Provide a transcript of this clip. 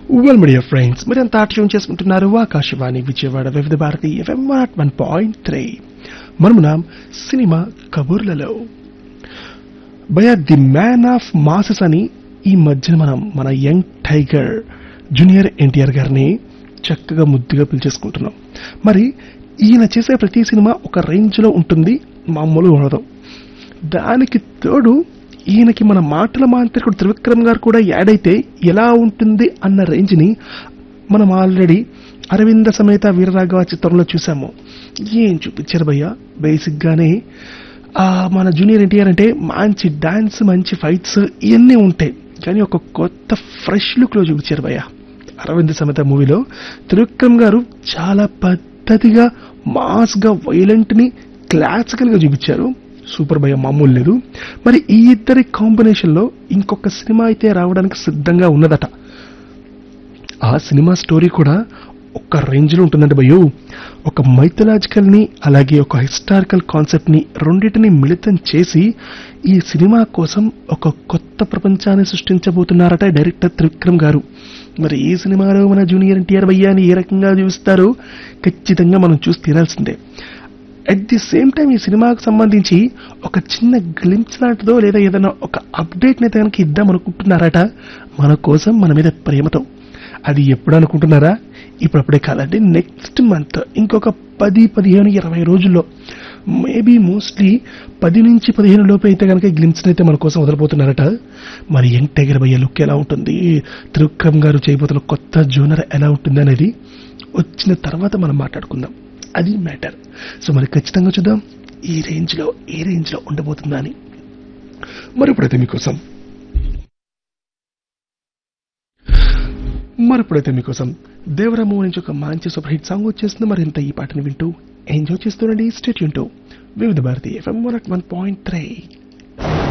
well media friends మీరంతా tune చేసుకుంటున్నారు Akashvani Vijayawada Vividh Bharati FM one point three మనమునాం సినిమా కబుర్లలో భయ ది మ్యాన్ ఆఫ్ మాసెస్ అని ఈ మధ్యన మనం మన యంగ్ టైగర్ జూనియర్ ఎన్టీఆర్ గారిని చక్కగా ముద్దుగా పిలిచేసుకుంటున్నాం మరి ఈయన చేసే ప్రతి సినిమా ఒక రేంజ్ లో ఉంటుంది మామూలు ఉండదు దానికి తోడు ఈయనకి మన మాటల మాంత్రికుడు త్రివిక్రమ్ గారు కూడా యాడ్ అయితే ఎలా ఉంటుంది అన్న రేంజ్ని మనం ఆల్రెడీ అరవింద సమేత వీరరాఘవ చిత్రంలో చూసాము ఏం చూపించారు భయ్య బేసిక్గానే ఆ, మన జూనియర్ ఎన్టీఆర్ అంటే మంచి డాన్స్ మంచి ఫైట్స్ ఇవన్నీ ఉంటాయి కానీ ఒక కొత్త ఫ్రెష్ లుక్లో చూపించారు భయ్య అరవింద్ సమేత మూవీలో త్రివిక్రమ్ గారు చాలా పద్ధతిగా మాస్గా వైలెంట్ని క్లాసికల్గా చూపించారు సూపర్ భయ మామూలు లేదు మరి ఈ ఇద్దరి కాంబినేషన్లో ఇంకొక సినిమా అయితే రావడానికి సిద్ధంగా ఉన్నదట ఆ సినిమా స్టోరీ కూడా ఒక రేంజ్లో ఉంటుందండి భయ్యో ఒక mythological ని అలాగే ఒక హిస్టారికల్ కాన్సెప్ట్ని రెండింటిని మిళితం చేసి ఈ సినిమా కోసం ఒక కొత్త ప్రపంచాన్ని సృష్టించబోతున్నారట డైరెక్టర్ త్రివిక్రమ్ గారు మరి ఈ సినిమాలో మన జూనియర్ ఎన్టీఆర్ భయ్యాని ఏ రకంగా చూస్తారో ఖచ్చితంగా మనం చూసి తీరాల్సిందే అట్ ది సేమ్ టైం ఈ సినిమాకు సంబంధించి ఒక చిన్న గ్లింప్స్ లాంటిదో లేదా ఏదైనా ఒక అప్డేట్ అయితే కనుక ఇద్దాం అనుకుంటున్నారట మన కోసం మన మీద ప్రేమతో అది ఎప్పుడు అనుకుంటున్నారా ఇప్పుడప్పుడే కాదండి నెక్స్ట్ మంత్ ఇంకొక పది పదిహేను ఇరవై రోజుల్లో మేబీ మోస్ట్లీ పది నుంచి పదిహేను లోపు అయితే కనుక గ్లిమ్స్ అయితే మన కోసం వదలబోతున్నారట మరి యంగ్ టైగర్ భయ్య లుక్ ఎలా ఉంటుంది త్రివిక్రమ్ గారు చేయబోతున్న కొత్త జూనర్ ఎలా ఉంటుంది అనేది వచ్చిన తర్వాత మనం మాట్లాడుకుందాం అది మ్యాటర్ సో మరి ఖచ్చితంగా చూద్దాం ఈ రేంజ్ లో ఏ రేంజ్ లో ఉండబోతుందా అని మరి ఇప్పుడైతే మీకోసం మరి ఇప్పుడైతే మీకోసం దేవరాము నుంచి ఒక మంచి సూపర్ హిట్ సాంగ్ వచ్చేస్తుంది మరి ఇంత ఈ పాటను వింటూ ఎంజాయ్ చేస్తుండండి స్టేట్ వింటూ Vividh Bharati FM one point three